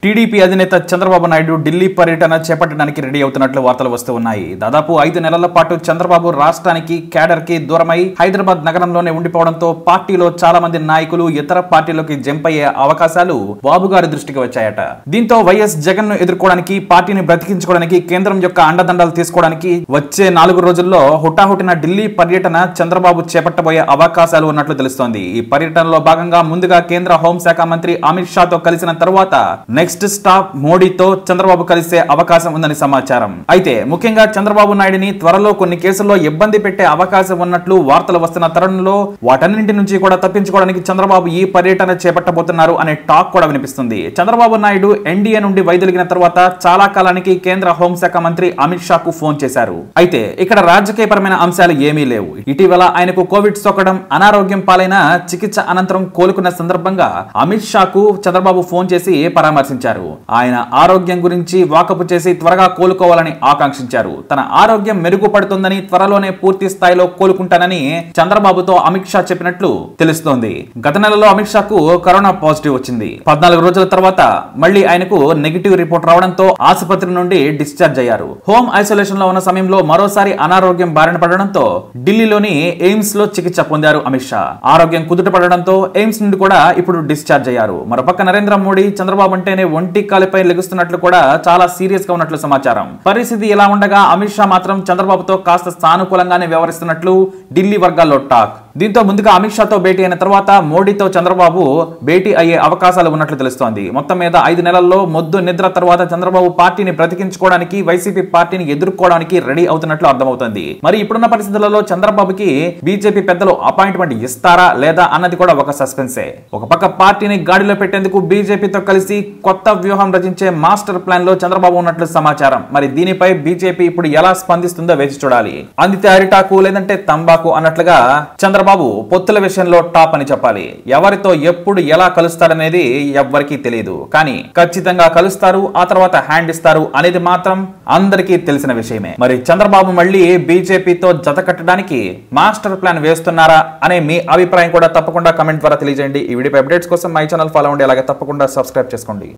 TDP అధినేత చంద్రబాబు నాయుడు ఢిల్లీ పర్యటన చేపట్టడానికి రెడీ అవుతున్నట్లు వార్తలు వస్తూ ఉన్నాయి దాదాపు ఐదు నెలల పాటు చంద్రబాబు రాష్ట్రానికి క్యాడర్ కి దూరమై హైదరాబాద్ నగరంలోనే ఉండిపోవడంతో పార్టీలో చాలా మంది నాయకులు ఇతర పార్టీలోకి జంప్ అయ్యే అవకాశాలు బాబు గారి దృష్టికి వచ్చాయట దీంతో వైఎస్ జగన్ ను ఎదుర్కోవడానికి పార్టీని బ్రతికించుకోవడానికి కేంద్రం యొక్క అండదండలు తీసుకోవడానికి వచ్చే నాలుగు రోజుల్లో హుటాహుటిన ఢిల్లీ పర్యటన చంద్రబాబు చేపట్టబోయే అవకాశాలు ఉన్నట్లు తెలుస్తోంది ఈ పర్యటనలో భాగంగా ముందుగా కేంద్ర హోంశాఖ మంత్రి అమిత్ షాతో కలిసిన తరువాత నెక్స్ట్ స్టాప్ మోడీతో చంద్రబాబు కలిసే అవకాశం ఉందని సమాచారం అయితే ముఖ్యంగా చంద్రబాబు నాయుడిని త్వరలో కొన్ని కేసుల్లో ఇబ్బంది పెట్టే అవకాశం ఉన్నట్లు వార్తలు వస్తున్న తరుణంలో వాటన్నింటి నుంచి కూడా తప్పించుకోవడానికి చంద్రబాబు ఈ పర్యటన చేపట్టబోతున్నారు అనే టాక్ కూడా వినిపిస్తుంది చంద్రబాబు నాయుడు ఎన్డీఏ నుండి వైదొలిగిన తర్వాత చాలా కాలానికి కేంద్ర హోంశాఖ మంత్రి అమిత్ షా కు ఫోన్ చేశారు అయితే ఇక్కడ రాజకీయపరమైన అంశాలు ఏమీ లేవు ఇటీవల ఆయనకు కోవిడ్ సోకడం అనారోగ్యం పాలైన చికిత్స అనంతరం కోలుకున్న సందర్భంగా అమిత్ షాకు చంద్రబాబు ఫోన్ చేసి పరామర్శించారు ఆయన ఆరోగ్యం గురించి వాకపు చేసి త్వరగా కోలుకోవాలని ఆకాంక్షించారు తన ఆరోగ్యం మెరుగుపడుతుందని త్వరలోనే పూర్తి స్థాయిలో కోలుకుంటానని చంద్రబాబుతో అమిత్ షా చెప్పినట్లు తెలుస్తోంది గత నెలలో అమిత్ షాకు కరోనా పాజిటివ్ వచ్చింది పద్నాలుగు రోజుల తర్వాత మళ్ళీ ఆయనకు నెగిటివ్ రిపోర్ట్ రావడంతో ఆసుపత్రి నుండి డిశ్చార్జ్ అయ్యారు హోమ్ ఐసోలేషన్ లో ఉన్న సమయంలో మరోసారి అనారోగ్యం బారిన పడడంతో ఢిల్లీలోని ఎయిమ్స్ లో చికిత్స పొందారు అమిత్ షా ఆరోగ్యం కుదుట పడడంతో ఎయిమ్స్ నుండి కూడా ఇప్పుడు డిశ్చార్జ్ అయ్యారు మరోపక్క నరేంద్ర మోడీ చంద్రబాబు అంటేనే ఒంటి కాలిపై లెగుస్తున్నట్లు కూడా చాలా సీరియస్ గా ఉన్నట్లు సమాచారం పరిస్థితి ఇలా ఉండగా అమిత్ షా మాత్రం చంద్రబాబుతో కాస్త సానుకూలంగానే వ్యవహరిస్తున్నట్లు ఢిల్లీ వర్గాల్లో టాక్ దీంతో ముందుగా అమిత్ షాతో భేటీ అయిన తర్వాత మోడీతో చంద్రబాబు భేటీ అయ్యే అవకాశాలు ఉన్నట్లు తెలుస్తోంది మొత్తం మీద ఐదు నెలల్లో మొద్దు నిద్ర తర్వాత చంద్రబాబు పార్టీని బ్రతికించుకోవడానికి వైసీపీ పార్టీని ఎదుర్కోవడానికి రెడీ అవుతున్నట్లు అర్థమవుతుంది మరి ఇప్పుడున్న పరిస్థితులలో చంద్రబాబుకి బీజేపీ పెద్దలు అపాయింట్మెంట్ ఇస్తారా లేదా అన్నది కూడా ఒక సస్పెన్సే ఒక పక్క పార్టీని గాడిలో పెట్టేందుకు బీజేపీతో కలిసి కొత్త వ్యూహం రచించే మాస్టర్ ప్లాన్ లో చంద్రబాబు ఉన్నట్లు సమాచారం మరి దీనిపై బీజేపీ ఇప్పుడు ఎలా స్పందిస్తుందో వేచి చూడాలి అందితే అరిటాకు లేదంటే తంబాకు అన్నట్లుగా చంద్రబాబు పొత్తుల విషయంలో టాప్ అని చెప్పాలి ఎవరితో ఎప్పుడు ఎలా కలుస్తారనేది ఎవ్వరికీ తెలియదు కానీ ఖచ్చితంగా కలుస్తారు ఆ తర్వాత హ్యాండ్ ఇస్తారు అనేది మాత్రం అందరికీ తెలిసిన విషయమే మరి చంద్రబాబు మళ్ళీ బీజేపీతో జత కట్టడానికి మాస్టర్ ప్లాన్ వేస్తున్నారా అనే మీ అభిప్రాయం కూడా తప్పకుండా కమెంట్ ద్వారా తెలియజేయండి ఈ వీడియో అప్డేట్స్ కోసం మై ఛానల్ ఫాలో అవ్వండి అలాగే తప్పకుండా సబ్స్క్రైబ్ చేసుకోండి